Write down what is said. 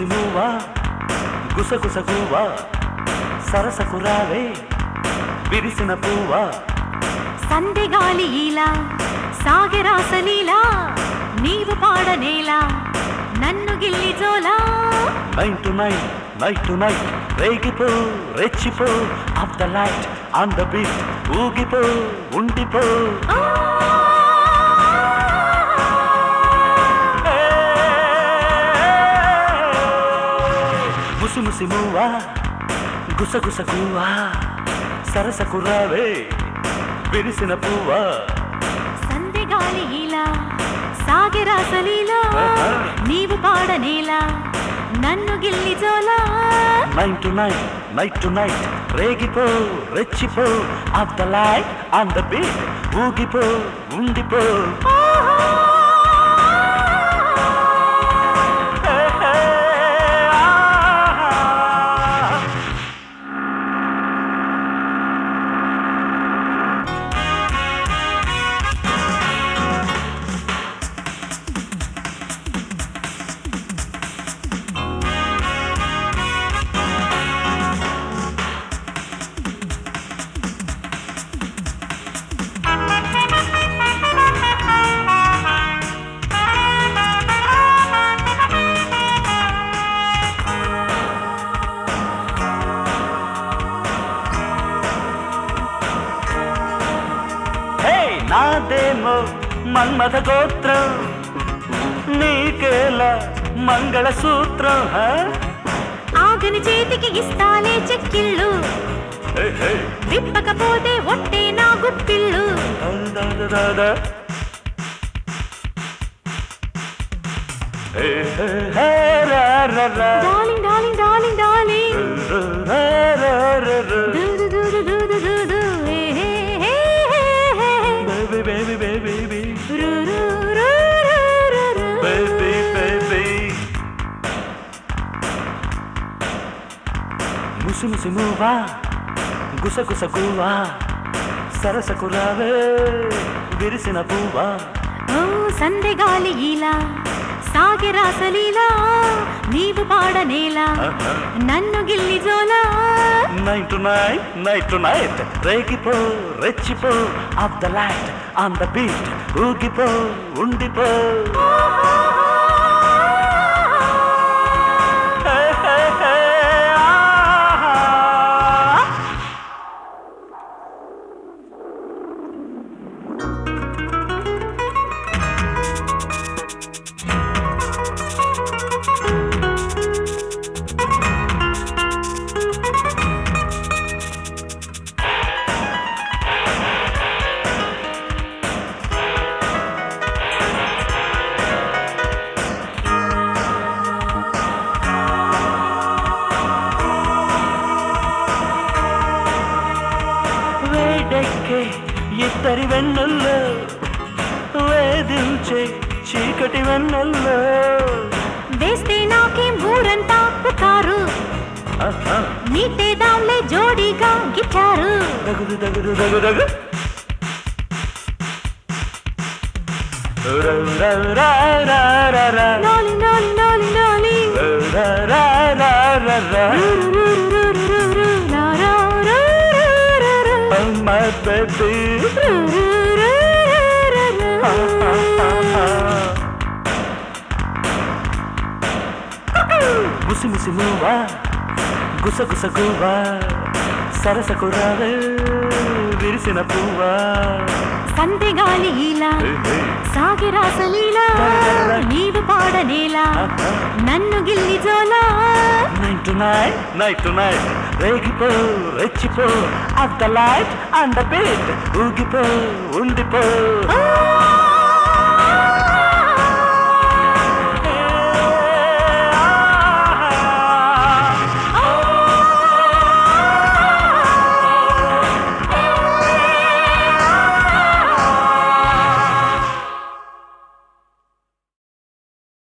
ముసి నువ్వా గుసగుస గువ్వా సరసకు రావే విరిసిన పువ్వా సందెగాలి ఇలా సాగరాసలీలా నీవు పాడనేలా నన్ను గిల్లి జోలా nine to nine night to night రేగిపో రెచ్చిపో off the light on the beat ఊగిపో ఉండిపో ఆ, ముసి ముసి మువ్వా గుసగుస గువ్వా సరసకు రావే విరిసిన పువ్వా సందెగాలి ఇలా సాగరాసలీలా నీవు పాడనేలా నన్ను గిల్లి జోలా nine to nine night to night రేగిపో రెచ్చిపో off the light on the beat ఊగిపో ఉండిపో హే నాదేమో మన్మథ గోత్రం నీకేలా మంగళసూత్రం హ? ఆగని చేతికి ఇస్తాలే చెక్కిళ్ళు హే, హే. విప్పకపోతే ఒట్టే నా గుప్పిళ్ళు దా, దా, దా, దా. హే, హే, హే, రా, రా, రా. డార్లింగ్ డార్లింగ్ డార్లింగ్ డార్లింగ్ రా, రా, రా, రా. దు దు దు దు దు దు దు దు. హే హే హే హే హే. Baby, baby, baby, baby. రు రు రు రు రు రు. Baby, baby. ముసి ముసి నువ్వా గుసగుస గువ్వా సరసకు రావే విరిసిన పువ్వా ఓ సందెగాలి ఇలా సాగరాసలీలా నీవు పాడనేలా నన్ను గిల్లి జోలా night to night night to night రేగిపో రెచ్చిపో off the light on the beat ఊగిపో ఉండిపో హే, హే, హే, ఆహా. వేడెక్కే ఇద్దరి వెన్నెల్లో వేధించే చీకటి వెన్నెల్లో వేస్తే నాకేం ఊరంతా పుకారు ఆహా. నీటేదాంలే జోడీగా గిటారు దగుదు దగుదు దగు దగు రా, రా, రా, రా, రా, రా. నాలి నాలి నాలి నాలి రా, రా, రా, రా, రా. రు రు రు రు రు రు రా రా రు రు రు రు. Oh, my baby. రు రు రు రు రు రు. ముసి ముసి నువ్వా గుసగుస గువ్వా సరసకు రావే విరిసిన పువ్వా సందెగాలి ఇలా సాగిరాసలీలా నీవు పాడనేలా నన్ను గిల్లి జోలా night to night night to night రేగిపో రెచ్చిపో at the light and the beat ఊగిపో ఉండిపో ఆ